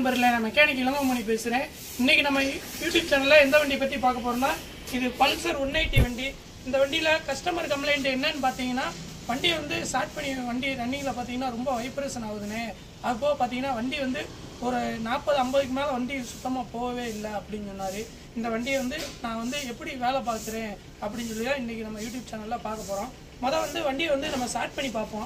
நண்பர்களே நான் மெக்கானிக் இளங்கமணி பேசுகிறேன் இன்னைக்கு நம்ம யூடியூப் சேனலில் எந்த வண்டி பற்றி பார்க்க போறோம்னா இது பல்சர் ஒன் எயிட்டி வண்டி இந்த வண்டியில் கஸ்டமர் கம்ப்ளைண்ட் என்னன்னு பார்த்தீங்கன்னா வண்டி வந்து ஸ்டார்ட் பண்ணி வண்டி ரன்னிங்கில் பார்த்தீங்கன்னா ரொம்ப வைப்ரேஷன் ஆகுதுண்ணே அப்போது பார்த்தீங்கன்னா வண்டி வந்து ஒரு நாற்பது ஐம்பதுக்கு மேலே வண்டி சுத்தமாக போகவே இல்லை அப்படின்னு சொன்னார் இந்த வண்டியை வந்து நான் வந்து எப்படி வேலை பார்க்குறேன் அப்படின்னு சொல்லி தான் இன்றைக்கி நம்ம யூடியூப் சேனலில் பார்க்க போகிறோம் மொதல் வந்து வண்டியை வந்து நம்ம ஸ்டார்ட் பண்ணி பார்ப்போம்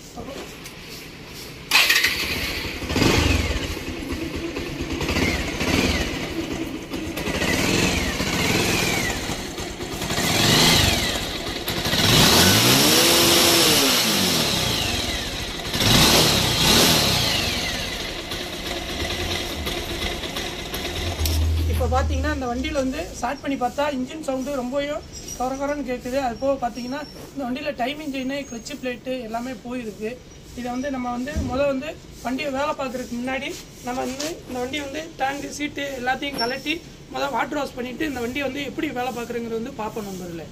இப்போ பார்த்தீங்கன்னா இந்த வண்டியில் வந்து ஸ்டார்ட் பண்ணி பார்த்தா இன்ஜின் சவுண்டு ரொம்பவே குறகுறன்னு கேட்குது அது போக பார்த்தீங்கன்னா இந்த வண்டியில் டைமிங் செயின் கிளச்சு பிளேட்டு எல்லாமே போயிருக்கு இதை வந்து நம்ம வந்து முதல் வந்து வண்டியை வேலை பார்க்குறதுக்கு முன்னாடி நம்ம வந்து இந்த வண்டி வந்து டேங்கு சீட்டு எல்லாத்தையும் கலட்டி முதல் வாட்டர் வாஷ் பண்ணிவிட்டு இந்த வண்டியை வந்து எப்படி வேலை பார்க்குறங்கிறது வந்து பார்ப்போம் நம்பரில்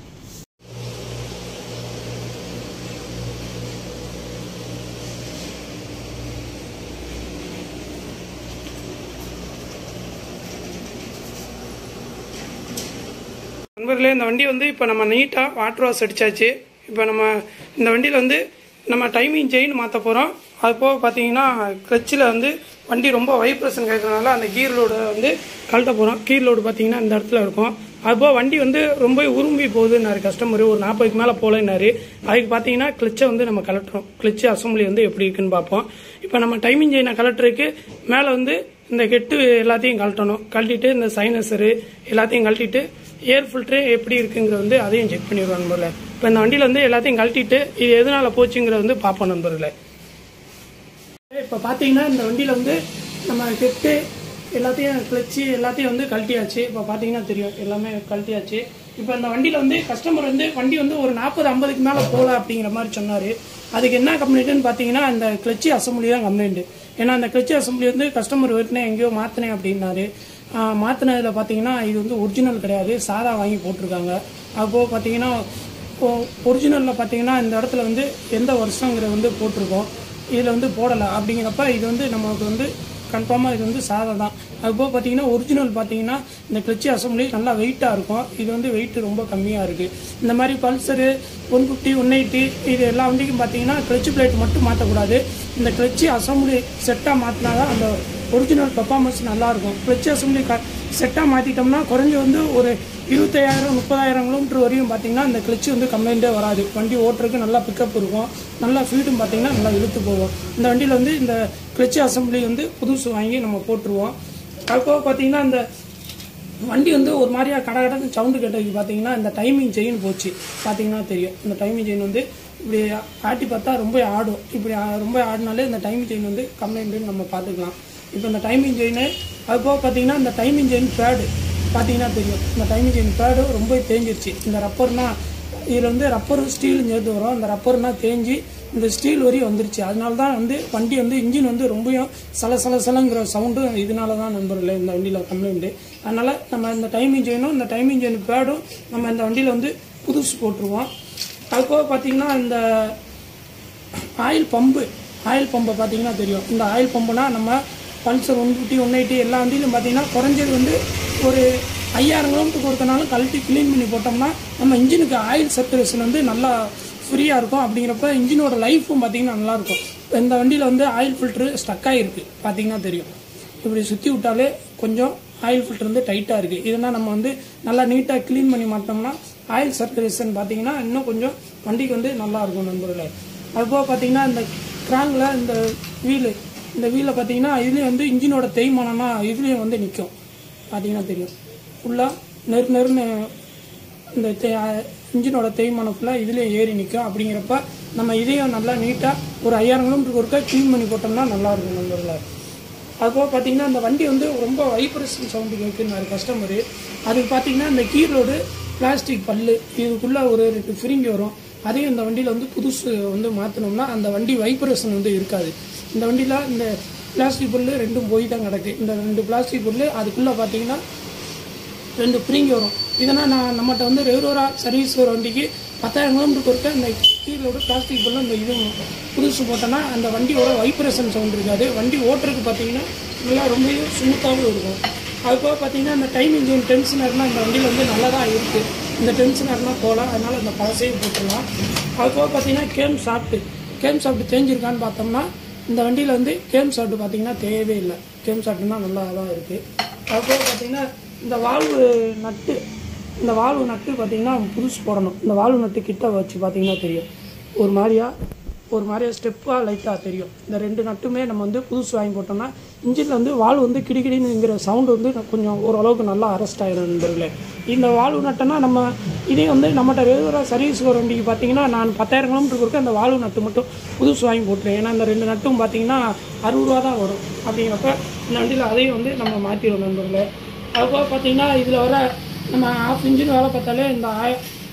நண்பர்களே இந்த வண்டி வந்து இப்போ நம்ம நீட்டாக வாட்டர் வாஷ் அடிச்சாச்சு இப்போ நம்ம இந்த வண்டியில் வந்து நம்ம டைமிங் செயின் மாற்ற போகிறோம் அது போக பார்த்தீங்கன்னா கிளச்சில் வந்து வண்டி ரொம்ப வைப்ரேஷன் கேட்கறதுனால அந்த கீர் லோடு வந்து கழட்ட போகிறோம் கீர் லோடு பார்த்தீங்கன்னா இந்த இடத்துல இருக்கும் அதுபோக வண்டி வந்து ரொம்ப உரும்பி போகுதுன்னாரு கஸ்டமர் ஒரு நாற்பதுக்கு மேலே போகலன்னாரு அதுக்கு பார்த்தீங்கன்னா கிளச்சை வந்து நம்ம கலட்டுறோம் கிளச்சு அசம்பிளி வந்து எப்படி இருக்குன்னு பார்ப்போம் இப்போ நம்ம டைமிங் செயினை கலட்டுறதுக்கு மேலே வந்து இந்த கெட்டு எல்லாத்தையும் கழட்டணும் கழட்டிட்டு இந்த சைனஸரு எல்லாத்தையும் கழட்டிட்டு ஏர் ஃபில்ட்ரு எப்படி இருக்குங்கிறது வந்து அதையும் செக் பண்ணிடுவோம் நண்பர்களே இப்போ இந்த வண்டியில் வந்து எல்லாத்தையும் கழட்டிட்டு இது எதனால போச்சுங்கிறத வந்து பார்ப்போம் நண்பர்களே இப்போ பார்த்தீங்கன்னா இந்த வண்டியில் வந்து நம்ம கெட்டு எல்லாத்தையும் கிளச்சு எல்லாத்தையும் வந்து கழட்டியாச்சு இப்போ பார்த்தீங்கன்னா தெரியும் எல்லாமே கழட்டியாச்சு இப்போ இந்த வண்டியில் வந்து கஸ்டமர் வந்து வண்டி வந்து ஒரு நாற்பது ஐம்பதுக்கு மேலே போகல அப்படிங்கிற மாதிரி சொன்னார் அதுக்கு என்ன கம்ப்ளைண்ட்டுன்னு பார்த்தீங்கன்னா அந்த கிளச்சி அசம்பிளி தான் கம்ப்ளைண்ட் ஏன்னா அந்த கிளச்சி அசம்பிளி வந்து கஸ்டமர் ஏற்கனவே எங்கேயோ மாற்றினேன் அப்படின்னாரு மாற்றினதில் பார்த்தீங்கன்னா இது வந்து ஒரிஜினல் கிடையாது சாதா வாங்கி போட்டிருக்காங்க அப்போது பார்த்தீங்கன்னா ஒரிஜினலில் பார்த்தீங்கன்னா இந்த இடத்துல வந்து எந்த வருஷங்கிறது வந்து போட்டிருக்கோம் இதில் வந்து போடலை அப்படிங்கிறப்ப இது வந்து நமக்கு வந்து கன்ஃபார்மாக இது வந்து சாதா தான் அதுபோக பார்த்தீங்கன்னா ஒரிஜினல் பார்த்தீங்கன்னா இந்த கிளச்சி அசம்பிளி நல்லா வெயிட்டாக இருக்கும் இது வந்து வெயிட் ரொம்ப கம்மியாக இருக்குது இந்த மாதிரி Pulsar one fifty one eighty இது எல்லா வண்டிக்கும் பார்த்தீங்கன்னா கிளச்சி பிளேட் மட்டும் மாற்றக்கூடாது இந்த கிளச்சி அசம்பிளி செட்டாக மாற்றினா தான் அந்த ஒரிஜினல் பர்ஃபார்மன்ஸ் நல்லாயிருக்கும் கிளச்சி அசம்பிளி க செட்டாக மாற்றிட்டோம்னா குறைஞ்சி வந்து ஒரு இருபத்தையாயிரம் முப்பதாயிரம் கிலோமீட்டர் வரையும் பார்த்தீங்கன்னா இந்த கிளச்சு வந்து கம்ப்ளைண்ட்டே வராது வண்டி ஓட்டுறதுக்கு நல்லா பிக்கப் இருக்கும் நல்லா ஃபீடும் பார்த்தீங்கன்னா நல்லா இழுத்து போகும் இந்த வண்டியில் வந்து இந்த கிளச்சு அசம்பிளி வந்து புதுசு வாங்கி நம்ம போட்டுருவோம் அதுபோக பார்த்தீங்கன்னா இந்த வண்டி வந்து ஒரு மாதிரியா கட கடன்னு சவுண்டு கேட்டதுக்கு பார்த்தீங்கன்னா இந்த டைமிங் செயின் போச்சு பார்த்தீங்கன்னா தெரியும் இந்த டைமிங் செயின் வந்து இப்படி ஆட்டி பார்த்தா ரொம்ப ஆடும் இப்படி ஆ- ரொம்ப ஆடினாலே இந்த டைமிங் செயின் வந்து கம்ப்ளைண்ட்டுன்னு நம்ம பார்த்துக்கலாம் இப்போ இந்த டைமிங் செயின் அது போக பார்த்தீங்கன்னா இந்த டைமிங் செயின் பேடு பார்த்தீங்கன்னா தெரியும் இந்த டைமிங் செயின் பேடு ரொம்ப தேஞ்சிருச்சு இந்த ரப்பர்னா இதில் வந்து ரப்பரும் ஸ்டீலும் சேர்த்து வரும் இந்த ரப்பர்னா தேஞ்சு இந்த ஸ்டீல் வரையும் வந்துருச்சு அதனால தான் வந்து வண்டி வந்து இன்ஜின் வந்து ரொம்பவும் சல சல சலங்கிற சவுண்டும் இதனால தான் நண்பர்களே இந்த வண்டியில் கம்ப்ளைண்ட்டு அதனால் நம்ம இந்த டைமிங் செயினும் இந்த டைமிங் செயின் பேடும் நம்ம இந்த வண்டியில் வந்து புதுசு போட்டுருவோம் அதுபோக பார்த்தீங்கன்னா இந்த ஆயில் பம்பு ஆயில் பம்பை பார்த்தீங்கன்னா தெரியும் இந்த ஆயில் பம்புனா நம்ம Pulsar one fifty one eighty எல்லா வண்டியிலும் பார்த்தீங்கன்னா குறைஞ்சது வந்து ஒரு ஐயாயிரம் கிலோமீட்டருக்கு ஒருத்தனாலும் கழட்டி க்ளீன் பண்ணி போட்டோம்னா நம்ம இன்ஜினுக்கு ஆயில் சர்க்குலேஷன் வந்து நல்லா ஃப்ரீயாக இருக்கும் அப்படிங்கிறப்ப இன்ஜினோட லைஃப்பும் பார்த்தீங்கன்னா நல்லாயிருக்கும் இப்போ இந்த வண்டியில் வந்து ஆயில் ஃபில்ட்ரு ஸ்டக் ஆகிருக்கு பார்த்தீங்கன்னா தெரியும் இப்படி சுற்றி விட்டாலே கொஞ்சம் ஆயில் ஃபில்டர் வந்து டைட்டாக இருக்குது இதெல்லாம் நம்ம வந்து நல்லா நீட்டாக க்ளீன் பண்ணி மாட்டோம்னா ஆயில் சர்க்குலேஷன் பார்த்தீங்கன்னா இன்னும் கொஞ்சம் வண்டிக்கு வந்து நல்லா இருக்கும் நண்பர்களே அதுபோக பார்த்தீங்கன்னா இந்த கிராங்கில் இந்த வீலு இந்த வீலில் பார்த்தீங்கன்னா இதுலேயும் வந்து இன்ஜினோட தேய்மானம்னா இதுலேயும் வந்து நிற்கும் பார்த்தீங்கன்னா தெரியும் ஃபுல்லாக நெரு நெருன்னு இந்த தே- இன்ஜினோட தேய்மானம் ஃபுல்லாக இதுலேயே ஏறி நிற்கும் அப்படிங்கிறப்ப நம்ம இதையும் நல்லா நீட்டாக ஒரு ஐயாயிரம் கிலோமீட்டருக்கு ஒருக்கா க்ளீன் பண்ணி போட்டோம்னா நல்லா இருக்கும் நண்பர்களே அதுபோக பார்த்தீங்கன்னா அந்த வண்டி வந்து ரொம்ப வைப்ரேஷன் சவுண்டு கேட்குறாரு கஸ்டமரு அதுக்கு பார்த்தீங்கன்னா இந்த கீரோடு பிளாஸ்டிக் பல்லு இதுக்குள்ளே ஒரு ரெண்டு ஃபிரிங்கி வரும் அதையும் இந்த வண்டியில் வந்து புதுசு வந்து மாற்றினோம்னா அந்த வண்டி வைப்ரேஷன் வந்து இருக்காது இந்த வண்டியில் இந்த பிளாஸ்டிக் பல்லு ரெண்டும் போய் தான் கிடக்கு இந்த ரெண்டு பிளாஸ்டிக் பல்லு அதுக்குள்ளே பார்த்தீங்கன்னா ரெண்டு பிரிங்கி வரும் இதனால் நான் நம்மகிட்ட வந்து ரெகுலராக சர்வீஸ் வர வண்டிக்கு பத்தாயிரம் கிலோமீட்டருக்கு ஒருக்க இந்த கீழோட பிளாஸ்டிக் பொருள் இந்த இது புதுசு போட்டோன்னா அந்த வண்டியோட வைப்ரேஷன் சவுண்ட் இருக்காது வண்டி ஓட்டுறதுக்கு பார்த்தீங்கன்னா நல்லா ரொம்பவும் ஸ்மூத்தாகவும் இருக்கும் அதுபோக பார்த்தீங்கன்னா இந்த டைம் இன்ஜின் டென்ஷனர்னால் இந்த வண்டியில் வந்து நல்லா தான் இருக்குது இந்த டென்ஷனர்னால் போகலாம் அதனால் இந்த பழசையும் போட்டுடலாம் அதுபோக பார்த்தீங்கன்னா கேம் சாப்பிட்டு கேம் சாப்பிட்டு தேஞ்சிருக்கான்னு பார்த்தோம்னா இந்த வண்டியில் வந்து கேம் சாப்பிட்டு பார்த்தீங்கன்னா தேவையே இல்லை கேம் சாப்பிட்டுனா நல்லா தான் இருக்குது அதுபோக பார்த்தீங்கன்னா இந்த வால்வு நட்டு இந்த வால்வு நட்டு பார்த்தீங்கன்னா புதுசு போடணும் இந்த வால்வு நட்டு கிட்ட வச்சு பார்த்தீங்கன்னா தெரியும் ஒரு மாதிரியா ஒரு மாதிரியா ஸ்டெப்பாக லைட்டாக தெரியும் இந்த ரெண்டு நட்டுமே நம்ம வந்து புதுசு வாங்கி போட்டோம்னா இன்ஜினில் வந்து வால்வு வந்து கிடிக்கிடிங்கிற சவுண்டு வந்து கொஞ்சம் ஓரளவுக்கு நல்லா அரெஸ்ட் ஆகிடும் நண்பர்களே இந்த வால்வு நட்டுனா நம்ம இதே வந்து நம்மகிட்ட ரெகுலராக சர்வீஸ் வர வண்டிக்கு பார்த்தீங்கன்னா நான் பத்தாயிரம் கிலோமீட்டருக்கு இருக்க அந்த வால்வு நட்டு மட்டும் புதுசு வாங்கி போட்டுருவேன் ஏன்னா இந்த ரெண்டு நட்டும் பார்த்தீங்கன்னா அறுபது ரூபா தான் வரும் அப்படிங்கிறப்ப இந்த வண்டியில் அதையும் வந்து நம்ம மாற்றிடுவோம் நண்பர்களே அதுபோக பார்த்தீங்கன்னா இதில் வர நம்ம ஆஃப் இன்ஜின் வேலை பார்த்தாலே இந்த ஆய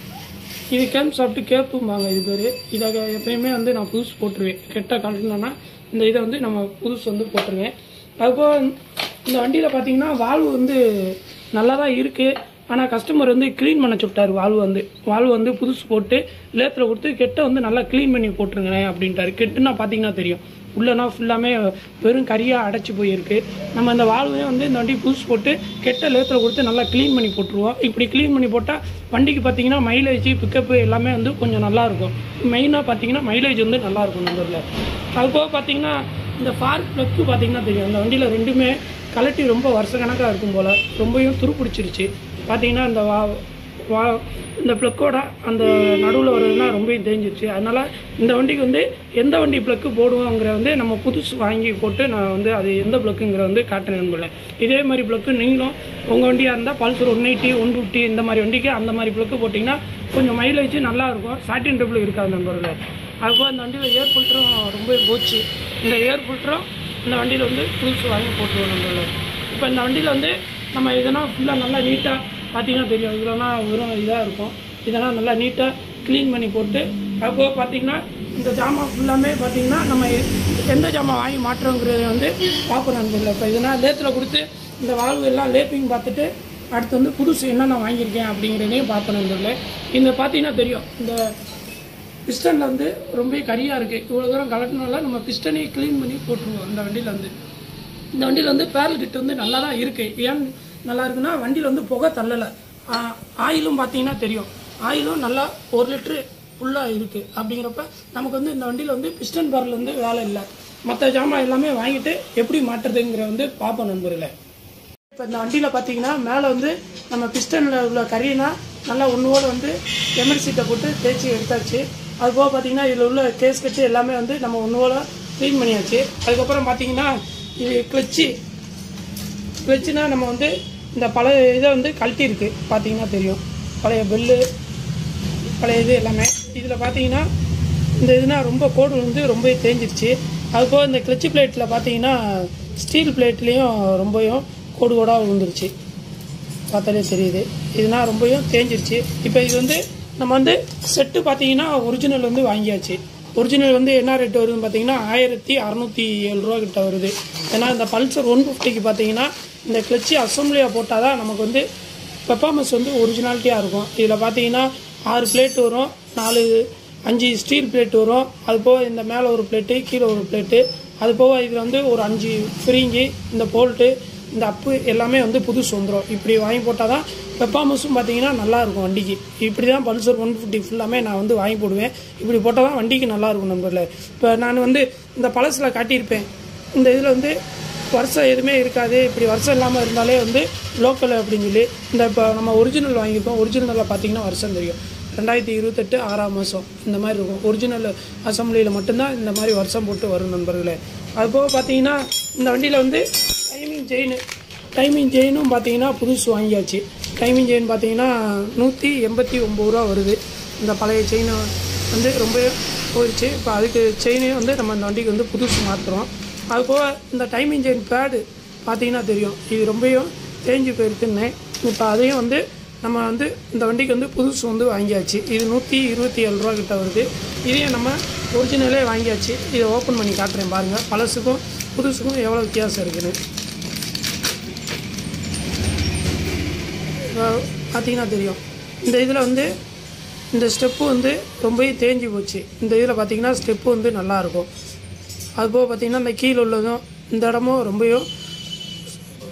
இது கேம் சாப்பிட்டு கேப்பும்பாங்க இது பேர் இதை எப்பயுமே வந்து நான் புதுசு போட்டுருவேன் கெட்ட கலட்டினோன்னா இந்த இதை வந்து நம்ம புதுசு வந்து போட்டுருவேன் அதுபோக இந்த வண்டியில் பார்த்தீங்கன்னா வால்வு வந்து நல்லா தான் இருக்குது ஆனால் கஸ்டமர் வந்து க்ளீன் பண்ண சொல்லிட்டாரு வால்வு வந்து வால்வு வந்து புதுசு போட்டு லேத்தில் கொடுத்து கெட்ட வந்து நல்லா க்ளீன் பண்ணி போட்டுருங்களேன் அப்படின்ட்டாரு கெட்டுனா பார்த்தீங்கன்னா தெரியும் உள்ளனா ஃபுல்லாமே வெறும் கரியாக அடைச்சி போயிருக்கு நம்ம இந்த வால்வையும் வந்து இந்த வண்டி புதுசு போட்டு கெட்ட லேத்தில் கொடுத்து நல்லா க்ளீன் பண்ணி போட்டுருவோம் இப்படி க்ளீன் பண்ணி போட்டால் வண்டிக்கு பார்த்தீங்கன்னா மைலேஜ் பிக்கப்பு எல்லாமே வந்து கொஞ்சம் நல்லா இருக்கும் மெயினாக பார்த்தீங்கன்னா மைலேஜ் வந்து நல்லா இருக்கும் நம்பரில் அதுபோக பார்த்தீங்கன்னா இந்த ஃபார் ப்ளக்கு பார்த்தீங்கன்னா தெரியும் அந்த வண்டியில் ரெண்டுமே கலட்டி ரொம்ப வருஷக்கணக்காக இருக்கும் போல் ரொம்பவும் துருப்பிடிச்சிருச்சு பார்த்தீங்கன்னா இந்த வா வா இந்த ப்ளக்கோட அந்த நடுவில் வர்றதுனா ரொம்ப தேஞ்சிருச்சு அதனால் இந்த வண்டிக்கு வந்து எந்த வண்டி ப்ளக்கு போடுவோங்கிற வந்து நம்ம புதுசு வாங்கி போட்டு நான் வந்து அது எந்த ப்ளக்குங்கிற வந்து காட்டுறேன் போல இதே மாதிரி ப்ளக்கு நீங்களும் உங்கள் வண்டியாக இருந்தால் Pulsar one eighty one fifty இந்த மாதிரி வண்டிக்கு அந்த மாதிரி ப்ளக்கு போட்டிங்கன்னா கொஞ்சம் மைலேஜ் நல்லா இருக்கும் சாட்டின் டபுள் இருக்காது நண்பர்களே அதுபோல் இந்த வண்டியில் ஏர் ஃபில்டரும் ரொம்ப போச்சு இந்த ஏர் ஃபில்டரும் இந்த வண்டியில் வந்து புதுசு வாங்கி போட்டுருவோம் நண்பர்களே இப்போ இந்த வண்டியில் வந்து நம்ம இதெல்லாம் ஃபுல்லாக நல்லா நீட்டாக பார்த்தீங்கன்னா தெரியும் இதெல்லாம் வெறும் இதாக இருக்கும் இதெல்லாம் நல்லா நீட்டாக க்ளீன் பண்ணி போட்டு அப்போ பார்த்தீங்கன்னா இந்த ஜாமான் ஃபுல்லாமே பார்த்தீங்கன்னா நம்ம எந்த ஜாமான் வாங்கி மாற்றோங்கிறத வந்து பார்க்கணும் நண்பர்களே இப்போ இதெல்லாம் லேத்தில் கொடுத்து இந்த வாழ்வு எல்லாம் லேப்பிங் பார்த்துட்டு அடுத்து வந்து புதுசு என்னென்ன வாங்கியிருக்கேன் அப்படிங்கிறதையும் பார்க்கணும் நண்பர்களே இந்த பார்த்தீங்கன்னா தெரியும் இந்த பிஸ்டனில் வந்து ரொம்ப கரியாக இருக்குது இவ்வளோ தூரம் கலட்டினால நம்ம பிஸ்டனையே க்ளீன் பண்ணி போட்டுருவோம் இந்த வண்டியில் வந்து இந்த வண்டியில் வந்து பேரல் கிட்ட வந்து நல்லா தான் இருக்குது ஏன் நல்லா இருக்குன்னா வண்டியில் வந்து புகை தள்ளலை ஆயிலும் பார்த்தீங்கன்னா தெரியும் ஆயிலும் நல்லா ஒரு லிட்ரு ஃபுல்லாக இருக்குது அப்படிங்கிறப்ப நமக்கு வந்து இந்த வண்டியில் வந்து பிஸ்டன் பேரல் வந்து வேலை இல்லை மற்ற ஜாமான் எல்லாமே வாங்கிட்டு எப்படி மாட்டுறதுங்கிற வந்து பார்ப்போம் நண்பர்களே இப்போ இந்த வண்டியில் பார்த்தீங்கன்னா மேலே வந்து நம்ம பிஸ்டனில் உள்ள கறினா நல்லா ஒன்றோடு வந்து எமர் சீட்டை போட்டு தேய்ச்சி எடுத்தாச்சு அது போக பார்த்தீங்கன்னா இதில் உள்ள கேஸ் கட்டு எல்லாமே வந்து நம்ம ஒன்றோட க்ளீன் பண்ணியாச்சு அதுக்கப்புறம் பார்த்தீங்கன்னா இது கிளச்சு கிளச்சுனா நம்ம வந்து இந்த பழைய இதை வந்து கழட்டி இருக்கு பார்த்தீங்கன்னா தெரியும் பழைய பெல்லு பழைய இது எல்லாமே இதில் பார்த்தீங்கன்னா இந்த இதுனா ரொம்ப கோடு வந்து ரொம்ப தேஞ்சிருச்சு அதுபோக இந்த கிளச்சு பிளேட்டில் பார்த்தீங்கன்னா ஸ்டீல் பிளேட்லேயும் ரொம்பவும் கோடு கோடாக விழுந்துருச்சு பார்த்தாலே தெரியுது இதுனா ரொம்பவும் தேஞ்சிருச்சு இப்போ இது வந்து நம்ம வந்து செட்டு பார்த்தீங்கன்னா ஒரிஜினல் வந்து வாங்கியாச்சு ஒரிஜினல் வந்து என்ன ரேட் வருதுன்னு பார்த்தீங்கன்னா ஆயிரத்தி அறநூற்றி ஏழு ரூபா கிட்ட வருது ஏன்னா இந்த பல்சர் ஒன் ஃபிஃப்டிக்கு பார்த்தீங்கன்னா இந்த கிளச்சி அசம்பிளியாக போட்டால் தான் நமக்கு வந்து பெர்ஃபார்மன்ஸ் வந்து ஒரிஜினாலிட்டியாக இருக்கும் இதில் பார்த்தீங்கன்னா ஆறு பிளேட் வரும் நாலு அஞ்சு ஸ்டீல் பிளேட் வரும் அது போக இந்த மேலே ஒரு பிளேட்டு கீழே ஒரு பிளேட்டு அது போக இதில் வந்து ஒரு அஞ்சு ஃப்ரீங்கி இந்த போல்ட்டு இந்த அப்பு எல்லாமே வந்து புதுசு வந்துடும் இப்படி வாங்கி போட்டால் தான் பெர்ஃபார்மன்ஸும் பார்த்தீங்கன்னா நல்லா இருக்கும் வண்டிக்கு இப்படி தான் பல்சர் ஒன் ஃபிஃப்டி ஃபுல்லாமே நான் வந்து வாங்கி போடுவேன் இப்படி போட்டால் தான் வண்டிக்கு நல்லா இருக்கும் நண்பர்களே இப்போ நான் வந்து இந்த பழசில் காட்டியிருப்பேன் இந்த இதில் வந்து வருஷம் எதுவுமே இருக்காது இப்படி வருஷம் இல்லாமல் இருந்தாலே வந்து லோக்கல் அப்படின்னு சொல்லி இந்த இப்போ நம்ம ஒரிஜினல் வாங்கியிருக்கோம் ஒரிஜினலில் பார்த்தீங்கன்னா வருஷம் தெரியும் ரெண்டாயிரத்தி இருபத்தெட்டு ஆறாம் மாதம் இந்த மாதிரி இருக்கும் ஒரிஜினல் அசம்பிளியில் மட்டும்தான் இந்த மாதிரி வருஷம் போட்டு வரும் நண்பர்களே அதுபோக பார்த்தீங்கன்னா இந்த வண்டியில் வந்து டைமிங் செயின் டைமிங் செயினும் பார்த்தீங்கன்னா புதுசு வாங்கியாச்சு டைமிங் செயின் பார்த்தீங்கன்னா நூற்றி எண்பத்தி ஒம்பது ரூபா வருது இந்த பழைய செயின் வந்து ரொம்ப போயிடுச்சு இப்போ அதுக்கு செயினே வந்து நம்ம இந்த வண்டிக்கு வந்து புதுசு மாற்றுறோம் அது போக இந்த டைமிங் செயின் பேடு பார்த்தீங்கன்னா தெரியும் இது ரொம்பவும் தேஞ்சு போயிருக்குன்னு இப்போ அதையும் வந்து நம்ம வந்து இந்த வண்டிக்கு வந்து புதுசு வந்து வாங்கியாச்சு இது நூற்றி இருபத்தி ஏழு ரூபா கிட்ட வருது இதையும் நம்ம ஒரிஜினலே வாங்கியாச்சு இதை ஓப்பன் பண்ணி காட்டுறேன் பாருங்கள் பழசுக்கும் புதுசுக்கும் எவ்வளோ வித்தியாசம் இருக்குன்னு இப்போ பார்த்தீங்கன்னா தெரியும் இந்த இதில் வந்து இந்த ஸ்டெப்பு வந்து ரொம்பவே தேஞ்சு போச்சு இந்த இதில் பார்த்தீங்கன்னா ஸ்டெப்பு வந்து நல்லாயிருக்கும் அதுபோக பார்த்தீங்கன்னா இந்த கீழே உள்ளதும் இந்த இடமும் ரொம்பவும்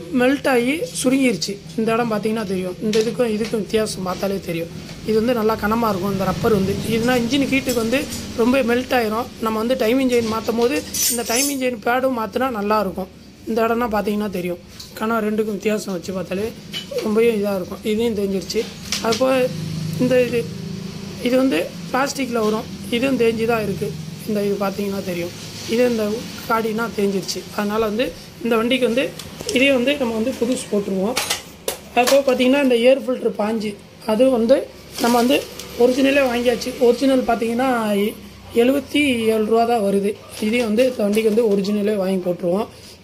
மெல்ட் ஆகி சுருங்கிருச்சு இந்த இடம் பார்த்தீங்கன்னா தெரியும் இந்த இதுக்கும் இதுக்கும் வித்தியாசம் பார்த்தாலே தெரியும் இது வந்து நல்லா கனமாக இருக்கும் இந்த ரப்பர் வந்து இதுனா இன்ஜின் ஹீட்டுக்கு வந்து ரொம்ப மெல்ட் ஆயிரும் நம்ம வந்து டைமிங் செயின் மாற்றும் போது இந்த டைமிங் செயின் பேடும் மாற்றினா நல்லாயிருக்கும் இந்த இடம்னா பார்த்தீங்கன்னா தெரியும் கனம் ரெண்டுக்கும் வித்தியாசம் வச்சு பார்த்தாலே ரொம்பவே இதாக இருக்கும் இதையும் தெரிஞ்சிருச்சு அதுபோல் இந்த இது இது வந்து பிளாஸ்டிக்கில் வரும் இதுவும் தேஞ்சு தான் இருக்குது இந்த இது பார்த்தீங்கன்னா தெரியும் இது இந்த காடினா தேஞ்சிருச்சு அதனால் வந்து இந்த வண்டிக்கு வந்து இதே வந்து நம்ம வந்து புதுசு போட்டுருவோம் அதுபோக பார்த்தீங்கன்னா இந்த ஏர் ஃபில்ட்ரு பாஞ்சு அதுவும் வந்து நம்ம வந்து ஒரிஜினலே வாங்கியாச்சு ஒரிஜினல் பார்த்தீங்கன்னா எழுபத்தி ஏழு ரூபா தான் வருது இதே வந்து இந்த வண்டிக்கு வந்து ஒரிஜினலே வாங்கி போட்டுருவோம்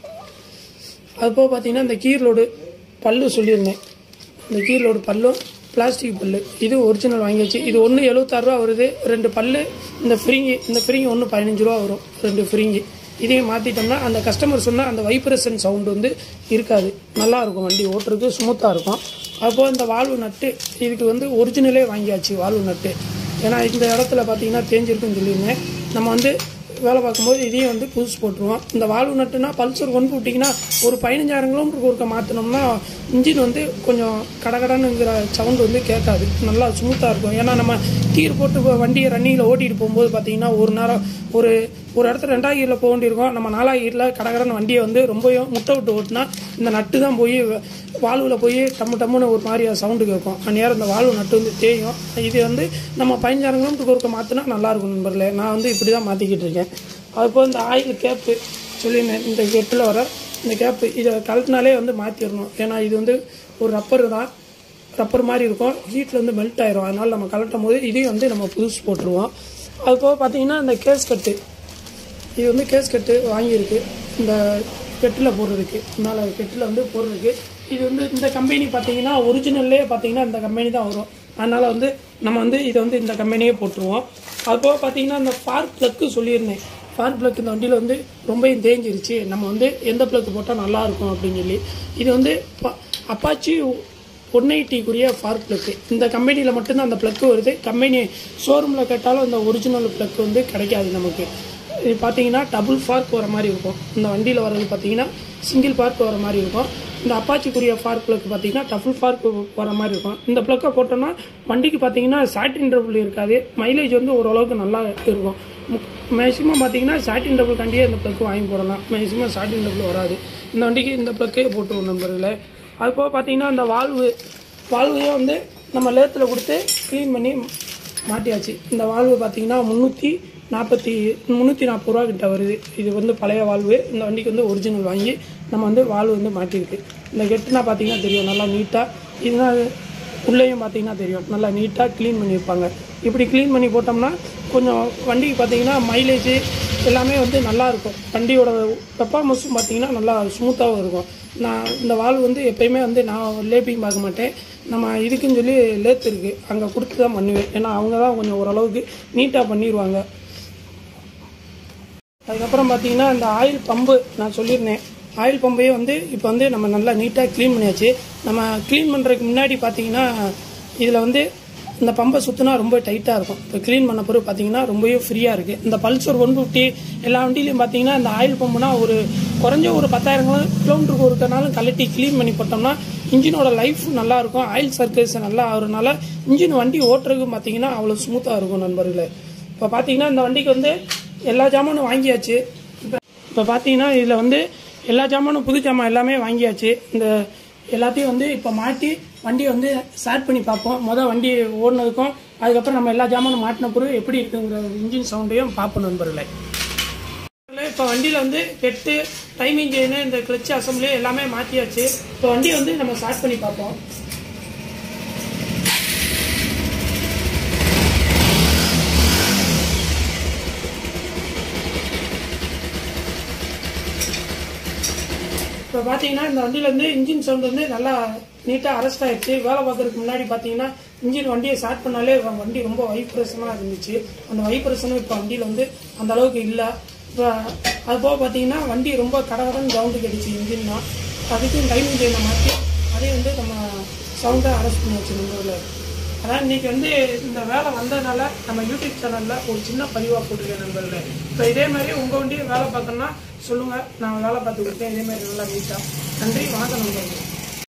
அதுபோக பார்த்தீங்கன்னா இந்த கீர்லோடு பல்லு சொல்லியிருந்தேன் இந்த கீர்லோடு பல்லும் பிளாஸ்டிக் பல்லு இது ஒரிஜினல் வாங்கியாச்சு இது ஒன்று எழுபத்தாறுரூவா வருது ரெண்டு பல்லு இந்த ஃப்ரிங்கி இந்த ஃப்ரிங்கி ஒன்று பதினஞ்சு ரூபா வரும் ரெண்டு ஃப்ரிங்கி இதையும் மாற்றிட்டோம்னா அந்த கஸ்டமர் சொன்னால் அந்த வைப்ரேஷன் சவுண்டு வந்து இருக்காது நல்லா இருக்கும் வண்டி ஓட்டுறதுக்கு ஸ்மூத்தாக இருக்கும் அப்போது இந்த வால்வு நட்டு இதுக்கு வந்து ஒரிஜினலே வாங்கியாச்சு வால்வு நட்டு ஏன்னா இந்த இடத்துல பார்த்தீங்கன்னா தேஞ்சிருக்குன்னு சொல்லியிருந்தேன் நம்ம வந்து வேலை பார்க்கும்போது இதையும் வந்து புதுசு போட்டுருவோம் இந்த வால்வு நட்டுனா பல்சர் ஒன் விட்டிங்கன்னா ஒரு பதினஞ்சாயிரம் கிலோமீட்டருக்கு ஒருக்க மாற்றினோம்னா இன்ஜின் வந்து கொஞ்சம் கடகடனுங்கிற சவுண்டு வந்து கேட்காது நல்லா ஸ்மூத்தாக இருக்கும் ஏன்னா நம்ம கீர் போட்டு இப்போ வண்டியை ரன்னிங்கில் ஓட்டிட்டு போகும்போது பார்த்தீங்கன்னா ஒரு நேரம் ஒரு ஒரு இடத்துல ரெண்டாவது கீரில் போக வேண்டியிருக்கும் நம்ம நாலாவது கீரில் கடகடன் வண்டியை வந்து ரொம்பவும் முட்டை விட்டு ஓட்டினா இந்த நட்டு தான் போய் வால்வில் போய் டம்மு டம்முன்னு ஒரு மாதிரி சவுண்டு கேட்கும் அந்நேரம் இந்த வால்வு நட்டு வந்து தேயும் இது வந்து நம்ம பதினஞ்சாயிரம் கிலோமீட்டருக்கு ஒருக்க மாற்றினா நல்லாயிருக்கும் நண்பர்களே நான் வந்து இப்படி தான் மாற்றிக்கிட்டு இருக்கேன் அதுபோல் இந்த ஆயில் கேப்பு சொல்லியிருந்தேன் இந்த கெட்டில் வர இந்த கேப்பு இதை கழட்டினாலே வந்து மாற்றிடணும் ஏன்னா இது வந்து ஒரு ரப்பர் தான் ரப்பர் மாதிரி இருக்கும் ஹீட்டில் வந்து மெல்ட் ஆயிரும் அதனால் நம்ம கலட்டும் போது இதையும் வந்து நம்ம புதுசு போட்டுருவோம் அது போக பார்த்தீங்கன்னா இந்த கேஸ் கட்டு இது வந்து கேஸ் கட்டு வாங்கியிருக்கு இந்த கெட்டில் போடுறதுக்கு மேலே கெட்டில் வந்து போடுறதுக்கு இது வந்து இந்த கம்பெனி பார்த்தீங்கன்னா ஒரிஜினல்லே பார்த்தீங்கன்னா இந்த கம்பெனி தான் வரும் அதனால் வந்து நம்ம வந்து இதை வந்து இந்த கம்பெனியே போட்டுருவோம் அது போக பார்த்தீங்கன்னா இந்த ஸ்பார்க் ப்ளக்கு சொல்லியிருந்தேன் ஸ்பார்க் ப்ளக் இந்த வண்டியில் வந்து ரொம்பவும் தேஞ்சிருச்சு நம்ம வந்து எந்த ப்ளக் போட்டால் நல்லாயிருக்கும் அப்படின்னு சொல்லி இது வந்து ப- அப்பாச்சி ஒன் எயிட்டிக்குரிய ஃபார்க் ப்ளக்கு இந்த கம்பெனியில் மட்டும்தான் அந்த ப்ளக்கு வருது கம்பெனி ஷோரூமில் கேட்டாலும் இந்த ஒரிஜினல் ப்ளக் வந்து கிடைக்காது நமக்கு இது பார்த்தீங்கன்னா டபுள் ஃபார்க் வர மாதிரி இருக்கும் இந்த வண்டியில் வர்றது பார்த்தீங்கன்னா சிங்கிள் பார்க் வர மாதிரி இருக்கும் இந்த அப்பாச்சிக்குரிய ஃபார்க் ப்ளக் பார்த்தீங்கன்னா டபுள் ஃபார்க் வர மாதிரி இருக்கும் இந்த ப்ளக்கை போட்டோம்னா வண்டிக்கு பார்த்தீங்கன்னா சாட்டின் டபுள் இருக்காது மைலேஜ் வந்து ஓரளவுக்கு நல்லா இருக்கும் மேக்ஸிமம் பார்த்தீங்கன்னா சாட்டின் டபுள் கண்டியே இந்த ப்ளக்கு வாங்கி போடலாம் மேக்ஸிமம் சாட்டின் டபுள் வராது இந்த வண்டிக்கு இந்த ப்ளக்கே போட்டுருவோம் நண்பர்களே அது போக பார்த்தீங்கன்னா இந்த வால்வு வால்வையே வந்து நம்ம லேத்தில் கொடுத்து க்ளீன் பண்ணி மாட்டியாச்சு இந்த வால்வு பார்த்தீங்கன்னா முந்நூற்றி நாற்பத்தி முந்நூற்றி நாற்பது ரூபா கிட்ட வருது இது வந்து பழைய வால்வு இந்த வண்டிக்கு வந்து ஒரிஜினல் வாங்கி நம்ம வந்து வால்வு வந்து மாட்டியிருக்கு இந்த கெட்டுனா பார்த்தீங்கன்னா தெரியும் நல்லா நீட்டாக இதுதான் உள்ளேயும் பார்த்தீங்கன்னா தெரியும் நல்லா நீட்டாக க்ளீன் பண்ணியிருப்பாங்க இப்படி க்ளீன் பண்ணி போட்டோம்னா கொஞ்சம் வண்டிக்கு பார்த்தீங்கன்னா மைலேஜ் எல்லாமே வந்து நல்லா இருக்கும் வண்டியோட பெர்ஃபார்மன்ஸும் பார்த்தீங்கன்னா நல்லா ஸ்மூத்தாகவும் இருக்கும் நான் இந்த வால்வு வந்து எப்பயுமே வந்து நான் லேப்பிங் பார்க்க மாட்டேன் நம்ம இதுக்குன்னு சொல்லி லேத் இருக்குது அங்கே கொடுத்து தான் பண்ணுவேன் ஏன்னா அவங்க தான் கொஞ்சம் ஓரளவுக்கு நீட்டாக பண்ணிடுவாங்க அதுக்கப்புறம் பார்த்தீங்கன்னா இந்த ஆயில் பம்பு நான் சொல்லியிருந்தேன் ஆயில் பம்பையே வந்து இப்போ வந்து நம்ம நல்லா நீட்டாக க்ளீன் பண்ணியாச்சு நம்ம க்ளீன் பண்ணுறதுக்கு முன்னாடி பார்த்தீங்கன்னா இதில் வந்து இந்த பம்பை சுற்றினா ரொம்ப டைட்டாக இருக்கும் இப்போ க்ளீன் பண்ண பிறகு பார்த்தீங்கன்னா ரொம்பவே ஃப்ரீயாக இருக்குது இந்த பல்சர் ஒன் ஃபிஃப்டி எல்லா வண்டியிலையும் பார்த்தீங்கன்னா இந்த ஆயில் பம்புனா ஒரு குறைஞ்ச ஒரு பத்தாயிரம் கிலோ- கிலோமீட்டருக்கு ஒருக்கனாலும் கழட்டி க்ளீன் பண்ணி போட்டோம்னா இன்ஜினோட லைஃப் நல்லா இருக்கும் ஆயில் சர்க்குலேஷன் நல்லா ஆகுறதுனால இன்ஜின் வண்டி ஓட்டுறதுக்கு பார்த்தீங்கன்னா அவ்வளோ ஸ்மூத்தாக இருக்கும் நண்பர்களே இப்போ பார்த்தீங்கன்னா இந்த வண்டிக்கு வந்து எல்லா ஜாமானும் வாங்கியாச்சு இப்போ இப்போ பார்த்தீங்கன்னா இதில் வந்து எல்லா ஜாமானும் புது ஜாமான் எல்லாமே வாங்கியாச்சு இந்த எல்லாத்தையும் வந்து இப்போ மாட்டி வண்டியை வந்து ஸ்டார்ட் பண்ணி பார்ப்போம் மொதல் வண்டி ஓடினதுக்கும் அதுக்கப்புறம் நம்ம எல்லா ஜாமானும் மாட்டின பிறகு எப்படி இருக்குங்கிற இன்ஜின் சவுண்டையும் பார்ப்போம் நண்பர்களே இப்போ வண்டியில் வந்து ஹெட்டு டைமிங் செயின் இந்த கிளச் அசம்பிளி எல்லாமே மாற்றியாச்சு இப்போ வண்டியை வந்து நம்ம ஸ்டார்ட் பண்ணி பார்ப்போம் இப்போ பார்த்தீங்கன்னா இந்த வண்டியில் வந்து இன்ஜின் சவுண்ட் வந்து நல்லா நீட்டாக அரெஸ்ட் ஆயிடுச்சு வேலை பார்க்கறதுக்கு முன்னாடி பார்த்தீங்கன்னா இன்ஜின் வண்டியை ஸ்டார்ட் பண்ணாலே வ- வண்டி ரொம்ப வைப்ரேஷனாக இருந்துச்சு அந்த வைப்ரேஷனும் இப்போ வண்டியில் வந்து அந்த அளவுக்கு இல்லை இப்போ அது போக பார்த்தீங்கன்னா வண்டி ரொம்ப கடகடன் சவுண்டு கிடைச்சி இன்ஜின் தான் அதுக்கும் டைமிங் செய்யணும் மாற்றி அதே வந்து நம்ம சவுண்டை அரெஸ்ட் பண்ணி வச்சு நம்பரில் அதான் இன்னைக்கு வந்து இந்த வேலை வந்ததுனால நம்ம யூடியூப் சேனலில் ஒரு சின்ன பதிவாக போட்டிருக்கேன் நண்பர்களே இப்போ இதே மாதிரி உங்கள் வண்டியை வேலை பார்த்தோம்னா சொல்லுங்கள் நான் வேலை பார்த்து கொடுத்தேன் இதே மாதிரி நல்லா நீட்டாக நன்றி வணக்கம் நண்பர்களே